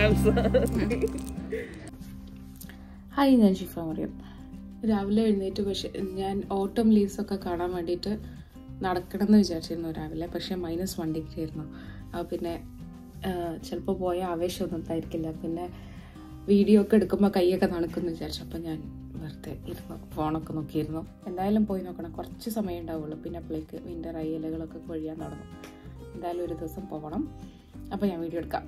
grams hi ഞാൻ ഷിഫ മറിയം രാവിലെ എഴുന്നേറ്റ് പക്ഷെ ഞാൻ ഓട്ടം ലീവ്സ് ഒക്കെ കാണാൻ വേണ്ടിയിട്ട് നടക്കണം എന്ന് വിചാരിച്ചിരുന്നു രാവിലെ പക്ഷെ മൈനസ് വൺ ഡിഗ്രി ആയിരുന്നു ആ പിന്നെ ചിലപ്പോൾ പോയ ആവേശമൊന്നും ഉണ്ടായിരിക്കില്ല പിന്നെ വീഡിയോ ഒക്കെ എടുക്കുമ്പോൾ കൈയൊക്കെ നടക്കുമെന്ന് വിചാരിച്ചു അപ്പം ഞാൻ വെറുതെ ഇരുന്നു ഫോണൊക്കെ നോക്കിയിരുന്നു എന്തായാലും പോയി നോക്കണം കുറച്ച് സമയം ഉണ്ടാവുള്ളൂ പിന്നെ അപ്പോഴേക്ക് വിൻ്റർ ആയി ഇലകളൊക്കെ കൊഴിയാൻ തുടങ്ങും എന്തായാലും ഒരു ദിവസം പോകണം അപ്പോൾ ഞാൻ വീഡിയോ എടുക്കാം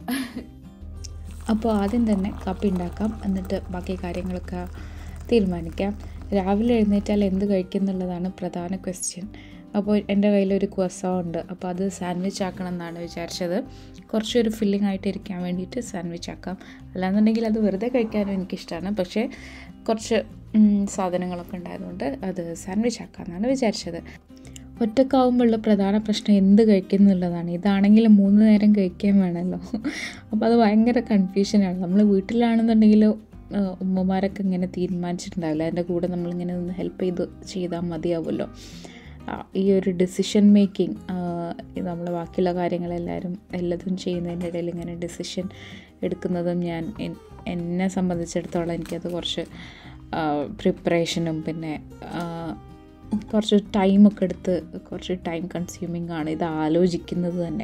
അപ്പോൾ ആദ്യം തന്നെ കാപ്പി ഉണ്ടാക്കാം എന്നിട്ട് ബാക്കി കാര്യങ്ങളൊക്കെ തീരുമാനിക്കാം രാവിലെ എഴുന്നേറ്റാൽ എന്ത് കഴിക്കും എന്നുള്ളതാണ് പ്രധാന ക്വസ്റ്റ്യൻ അപ്പോൾ എൻ്റെ കയ്യിലൊരു ക്വസോ ഉണ്ട് അപ്പോൾ അത് സാൻഡ്വിച്ച് ആക്കണം എന്നാണ് വിചാരിച്ചത് കുറച്ചൊരു ഫില്ലിംഗ് ആയിട്ട് ഇരിക്കാൻ വേണ്ടിയിട്ട് സാൻഡ്വിച്ച് ആക്കാം അല്ലാന്നുണ്ടെങ്കിൽ അത് വെറുതെ കഴിക്കാനും എനിക്കിഷ്ടമാണ് പക്ഷേ കുറച്ച് ഉം, സാധനങ്ങളൊക്കെ ഉണ്ടായതുകൊണ്ട് അത് സാൻഡ്വിച്ച് ആക്കാമെന്നാണ് വിചാരിച്ചത് ഒറ്റക്കാവുമ്പോഴുള്ള പ്രധാന പ്രശ്നം എന്ത് കഴിക്കും എന്നുള്ളതാണ് ഇതാണെങ്കിൽ മൂന്ന് നേരം കഴിക്കാൻ വേണമല്ലോ അപ്പോൾ അത് ഭയങ്കര കൺഫ്യൂഷനാണ് നമ്മൾ വീട്ടിലാണെന്നുണ്ടെങ്കിൽ ആഹ്, ഉമ്മമാരൊക്കെ ഇങ്ങനെ തീരുമാനിച്ചിട്ടുണ്ടാവില്ല അതിൻ്റെ കൂടെ നമ്മളിങ്ങനെ ഒന്ന് ഹെൽപ്പ് ചെയ്ത് ചെയ്താൽ മതിയാവുമല്ലോ ആ, ഈ ഒരു ഡിസിഷൻ മേക്കിംഗ് നമ്മൾ ബാക്കിയുള്ള കാര്യങ്ങളെല്ലാവരും എല്ലാതും ചെയ്യുന്നതിൻ്റെ ഇടയിൽ ഇങ്ങനെ ഡിസിഷൻ എടുക്കുന്നതും ഞാൻ എൻ- എന്നെ സംബന്ധിച്ചിടത്തോളം എനിക്കത് കുറച്ച് പ്രിപ്പറേഷനും പിന്നെ ആ, കുറച്ച് ടൈമൊക്കെ എടുത്ത് കുറച്ച് ടൈം കൺസ്യൂമിങ് ആണ് ഇത് ആലോചിക്കുന്നത് തന്നെ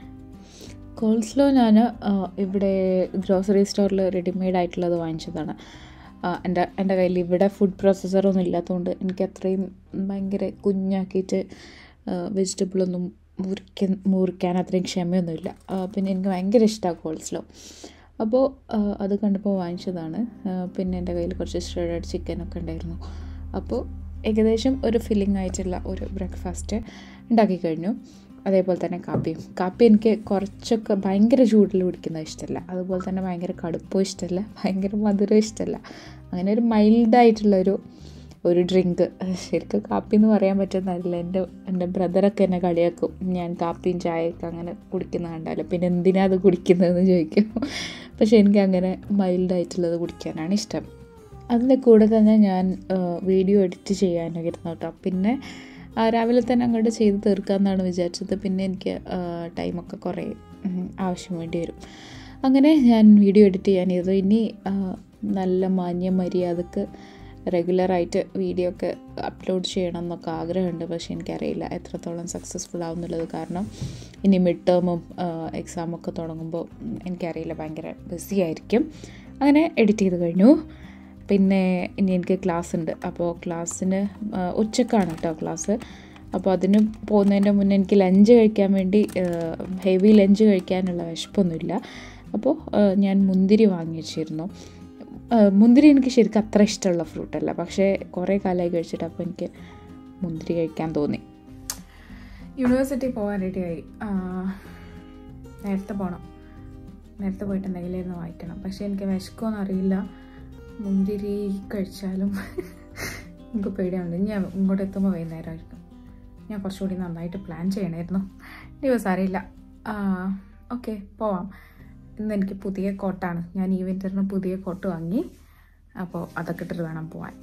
കോൾസ്ലോ ഞാൻ ഇവിടെ ഗ്രോസറി സ്റ്റോറിൽ റെഡിമെയ്ഡ് ആയിട്ടുള്ളത് വാങ്ങിച്ചതാണ് ആ, എൻ്റെ എൻ്റെ കയ്യിൽ ഇവിടെ ഫുഡ് പ്രോസസ്സറൊന്നും ഇല്ലാത്തതുകൊണ്ട് എനിക്ക് അത്രയും ഭയങ്കര കുഞ്ഞാക്കിയിട്ട് വെജിറ്റബിളൊന്നും മുറിക്കാൻ മുറിക്കാൻ അത്രയും ക്ഷമയൊന്നുമില്ല ആ, പിന്നെ എനിക്ക് ഭയങ്കര ഇഷ്ടമാണ് കോൾസ്ലോ അപ്പോൾ ആ, അത് കണ്ടപ്പോൾ വാങ്ങിച്ചതാണ് ആ, പിന്നെ എൻ്റെ കയ്യിൽ കുറച്ച് ഷ്രെഡഡ് ചിക്കനൊക്കെ ഉണ്ടായിരുന്നു അപ്പോൾ ഏകദേശം ഒരു ഫില്ലിംഗ് ആയിട്ടുള്ള ഒരു ബ്രേക്ക്ഫാസ്റ്റ് ഉണ്ടാക്കി കഴിഞ്ഞു അതേപോലെ തന്നെ കാപ്പിയും കാപ്പി എനിക്ക് കുറച്ചൊക്കെ ഭയങ്കര ചൂടിൽ കുടിക്കുന്നത് ഇഷ്ടമല്ല അതുപോലെ തന്നെ ഭയങ്കര കടുപ്പവും ഇഷ്ടമല്ല ഭയങ്കര മധുരവും ഇഷ്ടമല്ല അങ്ങനെ ഒരു മൈൽഡായിട്ടുള്ള ഒരു ഒരു ഡ്രിങ്ക് ശരിക്കും കാപ്പി എന്ന് പറയാൻ പറ്റുന്നതല്ല എൻ്റെ എൻ്റെ ബ്രദറൊക്കെ എന്നെ കളിയാക്കും ഞാൻ കാപ്പിയും ചായയൊക്കെ അങ്ങനെ കുടിക്കുന്ന കണ്ടാലും പിന്നെ എന്തിനാ അത് കുടിക്കുന്നതെന്ന് ചോദിക്കും പക്ഷേ എനിക്ക് അങ്ങനെ മൈൽഡായിട്ടുള്ളത് കുടിക്കാനാണ് ഇഷ്ടം അതിൻ്റെ കൂടെ തന്നെ ഞാൻ വീഡിയോ എഡിറ്റ് ചെയ്യാനായിരുന്നു കേട്ടോ പിന്നെ ആ, രാവിലെ തന്നെ അങ്ങോട്ട് ചെയ്ത് തീർക്കാമെന്നാണ് വിചാരിച്ചത് പിന്നെ എനിക്ക് ടൈമൊക്കെ കുറേ ഉം, ആവശ്യം വേണ്ടി വരും അങ്ങനെ ഞാൻ വീഡിയോ എഡിറ്റ് ചെയ്യാൻ ചെയ്തു ഇനി ആ, നല്ല മാന്യ മര്യാദക്ക് റെഗുലറായിട്ട് വീഡിയോ ഒക്കെ അപ്ലോഡ് ചെയ്യണം എന്നൊക്കെ ആഗ്രഹമുണ്ട് പക്ഷേ എനിക്കറിയില്ല എത്രത്തോളം സക്സസ്ഫുൾ ആവും എന്നുള്ളത് കാരണം ഇനി മിഡ് ടേമും എക്സാമൊക്കെ തുടങ്ങുമ്പോൾ ഉം, എനിക്കറിയില്ല ഭയങ്കര ബിസി ആയിരിക്കും അങ്ങനെ എഡിറ്റ് ചെയ്ത് കഴിഞ്ഞു പിന്നെ ഇനി എനിക്ക് ക്ലാസ് ഉണ്ട് അപ്പോൾ ക്ലാസ്സിന് ആ, ഉച്ചക്കാണ് കേട്ടോ ക്ലാസ് അപ്പോൾ അതിന് പോകുന്നതിൻ്റെ മുന്നേ എനിക്ക് ലഞ്ച് കഴിക്കാൻ വേണ്ടി ഹെവി ലഞ്ച് കഴിക്കാനുള്ള വിശപ്പൊന്നുമില്ല അപ്പോൾ ആ, ഞാൻ മുന്തിരി വാങ്ങി വെച്ചിരുന്നു ആ, മുന്തിരി എനിക്ക് ശരിക്കും അത്ര ഇഷ്ടമുള്ള ഫ്രൂട്ടല്ല പക്ഷേ കുറേ കാലമായി കഴിച്ചിട്ട് അപ്പോൾ എനിക്ക് മുന്തിരി കഴിക്കാൻ തോന്നി യൂണിവേഴ്സിറ്റി പോകാൻ റെഡിയായി നേരത്തെ പോകണം നേരത്തെ പോയിട്ട് എന്തെങ്കിലും വായിക്കണം പക്ഷേ എനിക്ക് വിശക്കുമെന്ന് അറിയില്ല മുന്തിരി കഴിച്ചാലും എനിക്ക് പേടിയാവുണ്ട് ഞാൻ ഇങ്ങോട്ട് എത്തുമ്പോൾ വൈകുന്നേരമായിരിക്കും ഞാൻ കുറച്ചുകൂടി നന്നായിട്ട് പ്ലാൻ ചെയ്യണമായിരുന്നു ദിവസം അറിയില്ല ഓക്കെ പോവാം ഇന്ന് എനിക്ക് പുതിയ കോട്ടാണ് ഞാൻ ഈ വിൻ്ററിന് പുതിയ കോട്ട് വാങ്ങി അപ്പോൾ അതൊക്കെ ഇട്ടിട്ട് വേണം പോവാൻ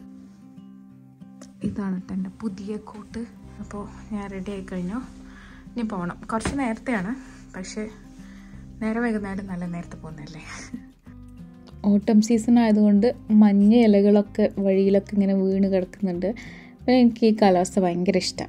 ഇതാണ് കേട്ടോ എൻ്റെ പുതിയ കോട്ട് അപ്പോൾ ഞാൻ റെഡി ആയി കഴിഞ്ഞു ഇനി പോകണം കുറച്ച് നേരത്തെയാണ് പക്ഷേ നേരെ വൈകുന്നേരം നല്ല നേരത്തെ പോകുന്നതല്ലേ ഓട്ടം സീസൺ ആയതുകൊണ്ട് മഞ്ഞ ഇലകളൊക്കെ വഴിയിലൊക്കെ ഇങ്ങനെ വീണ് കിടക്കുന്നുണ്ട് അപ്പോൾ എനിക്ക് ഈ കാലാവസ്ഥ ഭയങ്കര ഇഷ്ടമാണ്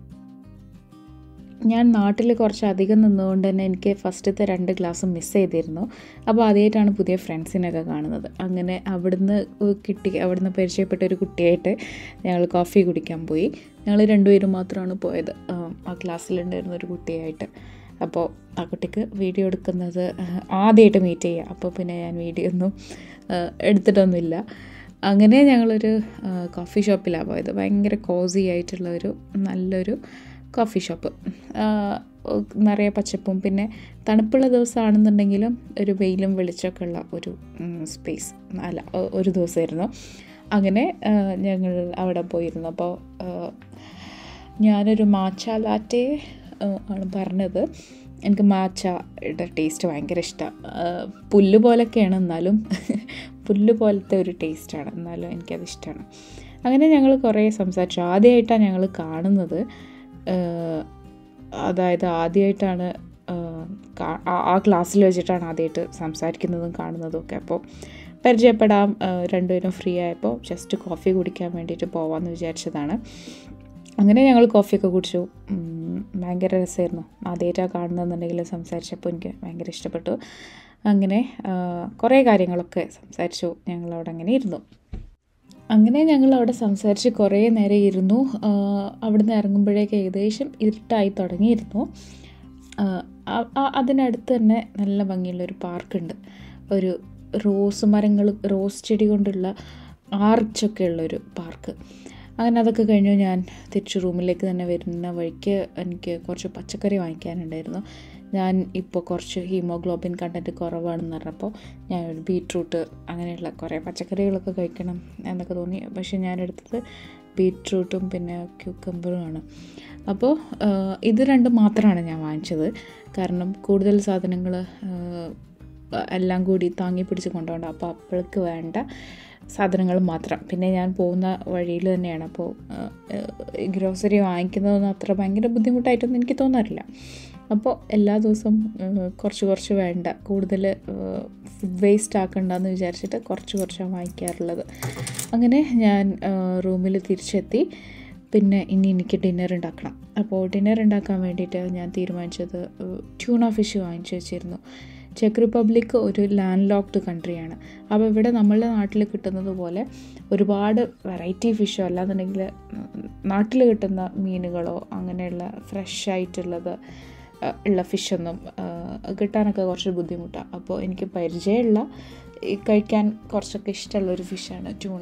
ഞാൻ നാട്ടിൽ കുറച്ച് അധികം നിന്നുകൊണ്ട് തന്നെ എനിക്ക് ഫസ്റ്റത്തെ രണ്ട് ക്ലാസ് മിസ് ചെയ്തിരുന്നു അപ്പോൾ ആദ്യമായിട്ടാണ് പുതിയ ഫ്രണ്ട്സിനൊക്കെ കാണുന്നത് അങ്ങനെ അവിടുന്ന് കിട്ടി അവിടുന്ന് പരിചയപ്പെട്ട ഒരു കുട്ടിയായിട്ട് ഞങ്ങൾ കോഫി കുടിക്കാൻ പോയി ഞങ്ങൾ രണ്ടുപേരും മാത്രമാണ് പോയത് ആ, ആ ക്ലാസ്സിലുണ്ടായിരുന്ന ഒരു കുട്ടിയായിട്ട് അപ്പോൾ ആ കുട്ടിക്ക് വീഡിയോ എടുക്കുന്നത് ആദ്യമായിട്ട് മീറ്റ് ചെയ്യുക അപ്പോൾ പിന്നെ ഞാൻ വീഡിയോ ഒന്നും ആ, എടുത്തിട്ടൊന്നുമില്ല അങ്ങനെ ഞങ്ങളൊരു ആ, കോഫി ഷോപ്പിലാണ് പോയത് ഭയങ്കര കോസി ആയിട്ടുള്ള ഒരു നല്ലൊരു കോഫി ഷോപ്പ് ആ, നിറയെ പച്ചപ്പും പിന്നെ തണുപ്പുള്ള ദിവസമാണെന്നുണ്ടെങ്കിലും ഒരു വെയിലും വെളിച്ചമൊക്കെ ഉള്ള ഒരു സ്പേസ് അല്ല ഒ- ഒരു ദിവസമായിരുന്നു അങ്ങനെ ആ, ഞങ്ങൾ അവിടെ പോയിരുന്നു അപ്പോൾ ആ, ഞാനൊരു മാച്ച ലാറ്റെ ആണ് പറഞ്ഞത് എനിക്ക് മാച്ചയുടെ ടേസ്റ്റ് ഭയങ്കര ഇഷ്ടമാണ് പുല്ല് പോലൊക്കെയാണ് എന്നാലും പുല്ല് പോലത്തെ ഒരു ടേസ്റ്റാണ് എന്നാലും എനിക്കത് ഇഷ്ടമാണ് അങ്ങനെ ഞങ്ങൾ കുറേ സംസാരിച്ചു ആദ്യമായിട്ടാണ് ഞങ്ങൾ കാണുന്നത് ആഹ് അതായത് ആദ്യമായിട്ടാണ് ആഹ് കാ- ആ- ആ ക്ലാസ്സിൽ വെച്ചിട്ടാണ് ആദ്യമായിട്ട് സംസാരിക്കുന്നതും കാണുന്നതും ഒക്കെ അപ്പോൾ പരിചയപ്പെടാം ആ, രണ്ടുപേരും ഫ്രീ ആയപ്പോൾ ജസ്റ്റ് കോഫി കുടിക്കാൻ വേണ്ടിയിട്ട് പോവാമെന്ന് വിചാരിച്ചതാണ് അങ്ങനെ ഞങ്ങൾ കോഫിയൊക്കെ കുടിച്ചു ഉം, ഭയങ്കര രസമായിരുന്നു ആദ്യമായിട്ടാണ് കാണുന്നതെന്നുണ്ടെങ്കിൽ സംസാരിച്ചപ്പോൾ എനിക്ക് ഭയങ്കര ഇഷ്ടപ്പെട്ടു അങ്ങനെ ആ, കുറേ കാര്യങ്ങളൊക്കെ സംസാരിച്ചു ഞങ്ങൾ അവിടെ അങ്ങനെ ഇരുന്നു അങ്ങനെ ഞങ്ങൾ അവിടെ സംസാരിച്ച് കുറേ നേരം ഇരുന്നു ആ, അവിടുന്ന് ഇറങ്ങുമ്പോഴേക്ക് ഏകദേശം ഇരുട്ടായി തുടങ്ങിയിരുന്നു ആ, ആ- ആ- അതിനടുത്ത് തന്നെ നല്ല ഭംഗിയുള്ളൊരു പാർക്കുണ്ട് ഒരു റോസ് മരങ്ങൾ റോസ് ചെടി കൊണ്ടുള്ള ആർച്ചൊക്കെ ഉള്ളൊരു പാർക്ക് അങ്ങനെ അതൊക്കെ കഴിഞ്ഞു ഞാൻ തിരിച്ച് റൂമിലേക്ക് തന്നെ വരുന്ന വഴിക്ക് എനിക്ക് കുറച്ച് പച്ചക്കറി വാങ്ങിക്കാനുണ്ടായിരുന്നു ഞാൻ ഇപ്പോൾ കുറച്ച് ഹീമോഗ്ലോബിൻ കണ്ടൻറ്റ് കുറവാണെന്ന് പറഞ്ഞപ്പോൾ ഞാൻ ഒരു ബീട്രൂട്ട് അങ്ങനെയുള്ള കുറേ പച്ചക്കറികളൊക്കെ കഴിക്കണം എന്നൊക്കെ തോന്നി പക്ഷേ ഞാൻ എടുത്തത് ബീട്രൂട്ടും പിന്നെ ക്യൂക്കമ്പറുമാണ് അപ്പോൾ ആ, ഇത് രണ്ടും മാത്രമാണ് ഞാൻ വാങ്ങിച്ചത് കാരണം കൂടുതൽ സാധനങ്ങൾ എല്ലാം കൂടി താങ്ങി പിടിച്ച് കൊണ്ടുപോകണ്ട അപ്പോൾ അപ്പോഴേക്ക് വേണ്ട സാധനങ്ങൾ മാത്രം പിന്നെ ഞാൻ പോകുന്ന വഴിയിൽ തന്നെയാണ് അപ്പോൾ ഗ്രോസറി വാങ്ങിക്കുന്നതൊന്നും അത്ര ഭയങ്കര ബുദ്ധിമുട്ടായിട്ടൊന്നും എനിക്ക് തോന്നാറില്ല അപ്പോൾ എല്ലാ ദിവസവും ആ, കുറച്ച് കുറച്ച് വേണ്ട കൂടുതൽ ഫുഡ് വേസ്റ്റ് ആക്കണ്ടെന്ന് വിചാരിച്ചിട്ട് കുറച്ച് കുറച്ചാണ് വാങ്ങിക്കാറുള്ളത് അങ്ങനെ ഞാൻ റൂമിൽ തിരിച്ചെത്തി പിന്നെ ഇനി എനിക്ക് ഡിന്നർ ഉണ്ടാക്കണം അപ്പോൾ ഡിന്നർ ഉണ്ടാക്കാൻ വേണ്ടിയിട്ട് ഞാൻ തീരുമാനിച്ചത് ട്യൂണ ഫിഷ് വാങ്ങിച്ചു വെച്ചിരുന്നു ചെക്ക് റിപ്പബ്ലിക് ഒരു ലാൻഡ് ലോക്ക്ഡ് കൺട്രിയാണ് അപ്പോൾ ഇവിടെ നമ്മളുടെ നാട്ടിൽ കിട്ടുന്നത് പോലെ ഒരുപാട് വെറൈറ്റി ഫിഷോ അല്ലാന്നുണ്ടെങ്കിൽ നാട്ടിൽ കിട്ടുന്ന മീനുകളോ അങ്ങനെയുള്ള ഫ്രഷ് ആയിട്ടുള്ളത് ആ, ഉള്ള ഫിഷൊന്നും കിട്ടാനൊക്കെ കുറച്ച് ബുദ്ധിമുട്ടാണ് അപ്പോൾ എനിക്ക് പരിചയമുള്ള ഈ കഴിക്കാൻ കുറച്ചൊക്കെ ഇഷ്ടമുള്ള ഒരു ഫിഷാണ് ട്യൂണ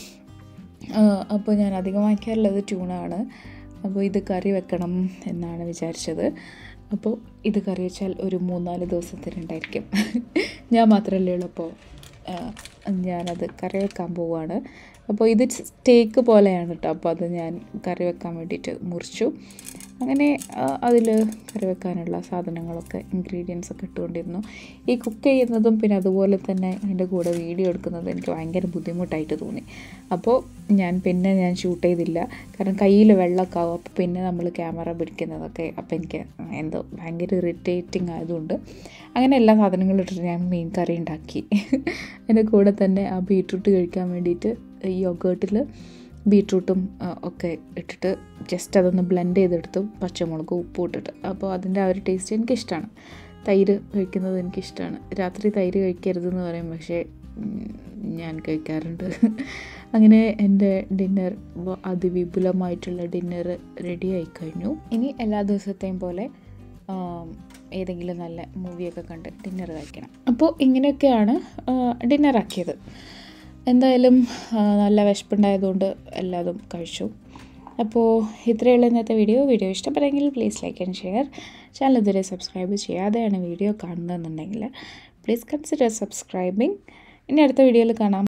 അപ്പോൾ ഞാൻ അധികം വാങ്ങിക്കാറുള്ളത് ട്യൂണ ആണ് അപ്പോൾ ഇത് കറി വെക്കണം എന്നാണ് വിചാരിച്ചത് അപ്പോൾ ഇത് കറി വെച്ചാൽ ഒരു മൂന്നാല് ദിവസത്തിനുണ്ടായിരിക്കും ഞാൻ മാത്രമല്ലേ ഉള്ളൂ അപ്പോൾ ആ, ഞാനത് കറി വെക്കാൻ പോവുകയാണ് അപ്പോൾ ഇത് സ്റ്റേക്ക് പോലെയാണ് കേട്ടോ അപ്പോൾ അത് ഞാൻ കറി വെക്കാൻ വേണ്ടിയിട്ട് മുറിച്ചു അങ്ങനെ അതിൽ കറി വെക്കാനുള്ള സാധനങ്ങളൊക്കെ ഇൻഗ്രീഡിയൻസ് ഒക്കെ ഇട്ടുകൊണ്ടിരുന്നു ഈ കുക്ക് ചെയ്യുന്നതും പിന്നെ അതുപോലെ തന്നെ അതിൻ്റെ കൂടെ വീഡിയോ എടുക്കുന്നതും എനിക്ക് ഭയങ്കര ബുദ്ധിമുട്ടായിട്ട് തോന്നി അപ്പോൾ ഞാൻ പിന്നെ ഞാൻ ഷൂട്ട് ചെയ്തില്ല കാരണം കയ്യിൽ വെള്ളമൊക്കെ ആവും അപ്പോൾ പിന്നെ നമ്മൾ ക്യാമറ പിടിക്കുന്നതൊക്കെ അപ്പോൾ എനിക്ക് എന്തോ ഭയങ്കര ഇറിറ്റേറ്റിംഗ് ആയതുകൊണ്ട് അങ്ങനെ എല്ലാ സാധനങ്ങളും ഇട്ടിട്ട് ഞാൻ മീൻ കറി ഉണ്ടാക്കി അതിൻ്റെ കൂടെ തന്നെ ആ ബീട്രൂട്ട് കഴിക്കാൻ വേണ്ടിയിട്ട് ഈ യോഗേട്ടിൽ ബീട്രൂട്ടും ആ, ഒക്കെ ഇട്ടിട്ട് ജസ്റ്റ് അതൊന്ന് ബ്ലെൻഡ് ചെയ്തെടുത്തു പച്ചമുളക് ഉപ്പും ഇട്ടിട്ട് അപ്പോൾ അതിൻ്റെ ആ ഒരു ടേസ്റ്റ് എനിക്കിഷ്ടമാണ് തൈര് കഴിക്കുന്നത് എനിക്കിഷ്ടമാണ് രാത്രി തൈര് കഴിക്കരുതെന്ന് പറയും പക്ഷേ ഉം, ഞാൻ കഴിക്കാറുണ്ട് അങ്ങനെ എൻ്റെ ഡിന്നർ അതിവിപുലമായിട്ടുള്ള ഡിന്നർ റെഡി ആയി കഴിഞ്ഞു ഇനി എല്ലാ ദിവസത്തെയും പോലെ ആം, ഏതെങ്കിലും നല്ല മൂവിയൊക്കെ കണ്ട് ഡിന്നർ കഴിക്കണം അപ്പോൾ ഇങ്ങനെയൊക്കെയാണ് ഡിന്നർ ആക്കിയത് എന്തായാലും ആ, നല്ല വിശപ്പുണ്ടായതുകൊണ്ട് എല്ലാതും കഴിച്ചു അപ്പോൾ ഇത്രയുള്ള ഇന്നത്തെ വീഡിയോ വീഡിയോ ഇഷ്ടപ്പെട്ടെങ്കിൽ please like and share channel ഇതുവരെ സബ്സ്ക്രൈബ് ചെയ്യാതെയാണ് വീഡിയോ കാണുന്നതെന്നുണ്ടെങ്കിൽ പ്ലീസ് കൺസിഡർ സബ്സ്ക്രൈബിങ് ഇനി അടുത്ത വീഡിയോയിൽ കാണാം